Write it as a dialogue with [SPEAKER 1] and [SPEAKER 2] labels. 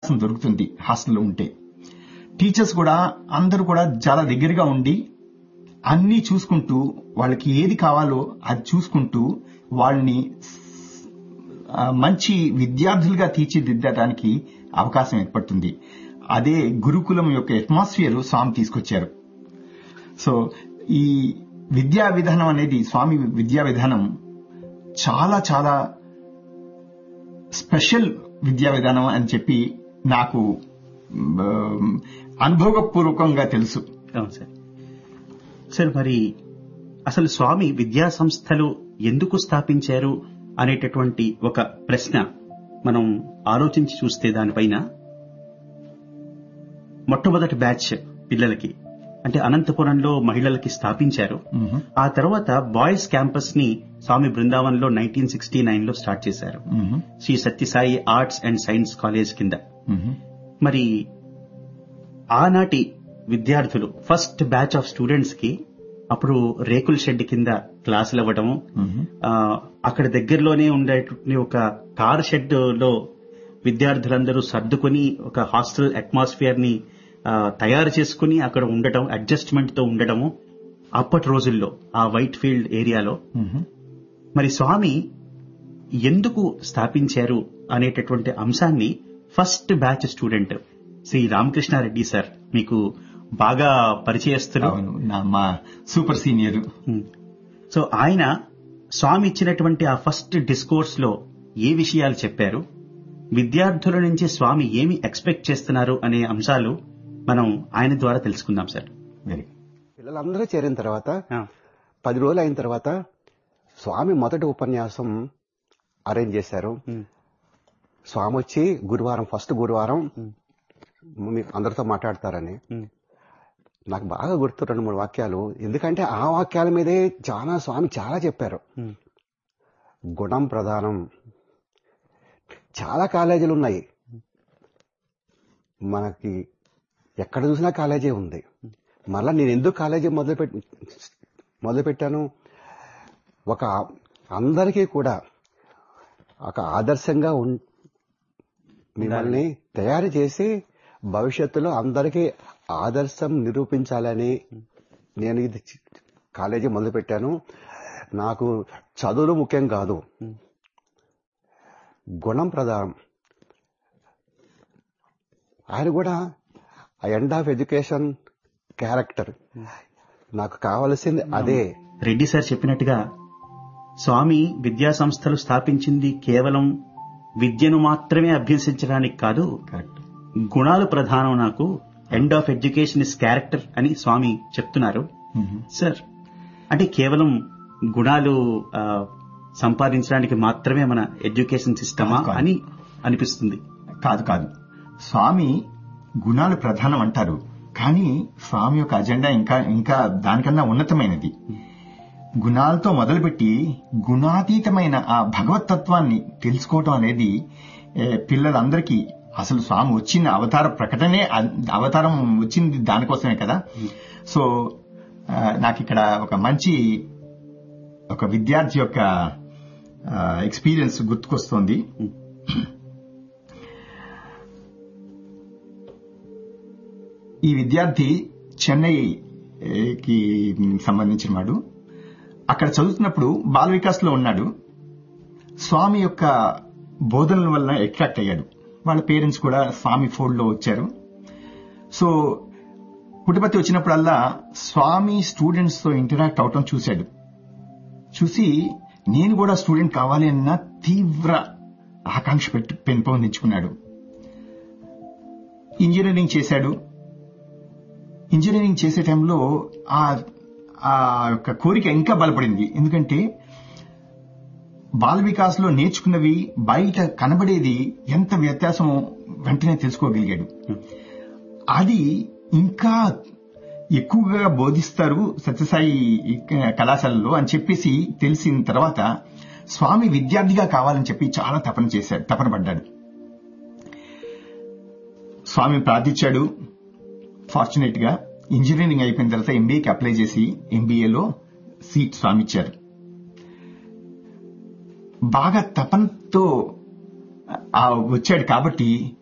[SPEAKER 1] అవకాశం దొరుకుతుంది హాస్టల్లో ఉంటే టీచర్స్ కూడా అందరూ కూడా చాలా దగ్గరగా ఉండి అన్నీ చూసుకుంటూ వాళ్ళకి ఏది కావాలో అది చూసుకుంటూ వాళ్ళని ఆ, మంచి విద్యార్థులుగా తీర్చిదిద్దడానికి అవకాశం ఏర్పడుతుంది అదే గురుకులం యొక్క అట్మాస్ఫియర్ స్వామి తీసుకొచ్చారు సో ఈ విద్యా విధానం అనేది స్వామి విద్యా విధానం చాలా చాలా స్పెషల్ విద్యా విధానం అని చెప్పి నాకు మ్, అనుభవపూర్వకంగా తెలుసు
[SPEAKER 2] అవును సార్ సార్ మరి అసలు స్వామి విద్యా సంస్థలు ఎందుకు స్థాపించారు అనేటటువంటి ఒక ప్రశ్న మనం ఆలోచించి చూస్తే దానిపైన మొట్టమొదటి బ్యాచ్ పిల్లలకి అంటే అనంతపురంలో మహిళలకి స్థాపించారు
[SPEAKER 1] మ్మ్.
[SPEAKER 2] ఆ తర్వాత బాయ్స్ క్యాంపస్ ని స్వామి బృందావన్ లో నైన్టీన్ సిక్స్టీ నైన్ లో స్టార్ట్ చేశారు
[SPEAKER 1] మ్మ్.
[SPEAKER 2] Sri Sathya Sai arts and science college కింద
[SPEAKER 1] మ్మ్.
[SPEAKER 2] మరి ఆనాటి విద్యార్థులు ఫస్ట్ బ్యాచ్ ఆఫ్ స్టూడెంట్స్ కి అప్పుడు రేకుల షెడ్ కింద క్లాసులు ఇవ్వడము
[SPEAKER 1] మ్మ్.
[SPEAKER 2] ఆ, అక్కడ దగ్గరలోనే ఉండే ఒక కార్ షెడ్ లో విద్యార్థులందరూ సర్దుకొని ఒక హాస్టల్ అట్మాస్ఫియర్ ని ఆ, తయారు చేసుకుని అక్కడ ఉండటం అడ్జస్ట్మెంట్ తో ఉండటము అప్పటి రోజుల్లో ఆ వైట్ ఫీల్డ్ ఏరియాలో
[SPEAKER 1] మ్మ్.
[SPEAKER 2] మరి స్వామి ఎందుకు స్థాపించారు అనేటటువంటి అంశాన్ని first batch student Sri Ramakrishna Reddy sir మీకు బాగా పరిచయస్తులు
[SPEAKER 1] అవును నా మా సూపర్ సీనియర్
[SPEAKER 2] ఉమ్. సో ఆయన స్వామి ఇచ్చినటువంటి ఆ ఫస్ట్ డిస్కోర్స్ లో ఏ విషయాలు చెప్పారు విద్యార్థుల నుంచి స్వామి ఏమి ఎక్స్పెక్ట్ చేస్తున్నారు అనే అంశాలు మనం ఆయన ద్వారా తెలుసుకుందాం సార్
[SPEAKER 1] వెరీ
[SPEAKER 3] పిల్లలందరూ చేరిన తర్వాత
[SPEAKER 2] ఆ,
[SPEAKER 3] పది రోజులు అయిన తర్వాత స్వామి మొదటి ఉపన్యాసం అరేంజ్ చేశారు
[SPEAKER 2] ఉమ్,
[SPEAKER 3] స్వామి వచ్చి గురువారం ఫస్ట్ గురువారం
[SPEAKER 2] ఉమ్,
[SPEAKER 3] మీ అందరితో మాట్లాడతారని
[SPEAKER 2] ఉమ్,
[SPEAKER 3] నాకు బాగా గుర్తు రెండు మూడు వాక్యాలు ఎందుకంటే ఆ వాక్యాల మీదే చాలా స్వామి చాలా చెప్పారు
[SPEAKER 2] ఉమ్,
[SPEAKER 3] గుణం ప్రధానం చాలా కాలేజీలు ఉన్నాయి మనకి ఎక్కడ చూసినా కాలేజీ ఉంది మళ్ళా నేను ఎందుకు కాలేజీ మొదలుపెట్టి మొదలుపెట్టాను ఒక అందరికీ కూడా ఒక ఆదర్శంగా ఉన్ మిమ్మల్ని తయారు చేసి భవిష్యత్తులో అందరికీ ఆదర్శం నిరూపించాలని నేను ఇది చి- కాలేజీ మొదలుపెట్టాను నాకు చదువులు ముఖ్యం కాదు గుణం ప్రధానం ఆయన కూడా ఆ ఎండ్ ఆఫ్ ఎడ్యుకేషన్ క్యారెక్టర్ నాకు కావలసింది అదే
[SPEAKER 2] రెడ్డి సార్ చెప్పినట్టుగా స్వామి విద్యా సంస్థలు స్థాపించింది కేవలం విద్యను మాత్రమే అభ్యసించడానికి కాదు
[SPEAKER 1] కరెక్ట్
[SPEAKER 2] గుణాలు ప్రధానం నాకు end of education is character అని స్వామి చెప్తున్నారు సార్ అంటే కేవలం గుణాలు ఆ, సంపాదించడానికి మాత్రమే మన ఎడ్యుకేషన్ సిస్టమా
[SPEAKER 1] కాదు, కాదు.
[SPEAKER 2] అని అనిపిస్తుంది
[SPEAKER 1] కాదు కాదు స్వామి గుణాలు ప్రధానం అంటారు కానీ స్వామి యొక్క అజెండా ఇంకా ఇంకా దానికన్నా ఉన్నతమైనది గుణాలతో మొదలుపెట్టి గుణాతీతమైన ఆ భగవతత్వాన్ని తెలుసుకోవటం అనేది ఏ, పిల్లలందరికీ అసలు స్వామి వచ్చిన అవతార ప్రకటనే అ- అవతారం వచ్చింది దానికోసమే కదా సో ఆ, నాకు ఇక్కడ ఒక మంచి ఒక విద్యార్థి యొక్క ఎక్స్పీరియన్స్ గుర్తుకొస్తోంది ఈ విద్యార్థి చెన్నైకి సంబంధించిన వాడు అక్కడ చదువుతున్నప్పుడు బాల వికాస్ లో ఉన్నాడు స్వామి యొక్క బోధనల వల్ల అట్రాక్ట్ అయ్యాడు వాళ్ళ పేరెంట్స్ కూడా స్వామి ఫోల్డ్ లో వచ్చారు సో పుట్టుపతి వచ్చినప్పుడల్లా స్వామి స్టూడెంట్స్ తో ఇంటరాక్ట్ అవటం చూశాడు చూసి నేను కూడా స్టూడెంట్ కావాలి అన్న తీవ్ర ఆకాంక్ష పెట్టి పెంపొందించుకున్నాడు ఇంజనీరింగ్ చేశాడు ఇంజనీరింగ్ చేసే టైంలో ఆ ఆ యొక్క కోరిక ఇంకా బలపడింది ఎందుకంటే బాల వికాస్ లో నేర్చుకున్నవి బయట కనబడేది ఎంత వ్యత్యాసం వెంటనే తెలుసుకోగలిగాడు అది ఇంకా ఎక్కువగా బోధిస్తారు సత్యసాయి కళాశాలలో అని చెప్పేసి తెలిసిన తర్వాత స్వామి విద్యార్థిగా కావాలని చెప్పి చాలా తపన చేశాడు తపన పడ్డాడు స్వామి ప్రార్థించాడు ఫార్చునేట్ గా ఇంజనీరింగ్ అయిపోయిన తర్వాత ఎంబీఏకి అప్లై చేసి ఎంబీఏలో సీట్ స్వామి ఇచ్చారు బాగా తపనతో ఆ వచ్చాడు కాబట్టి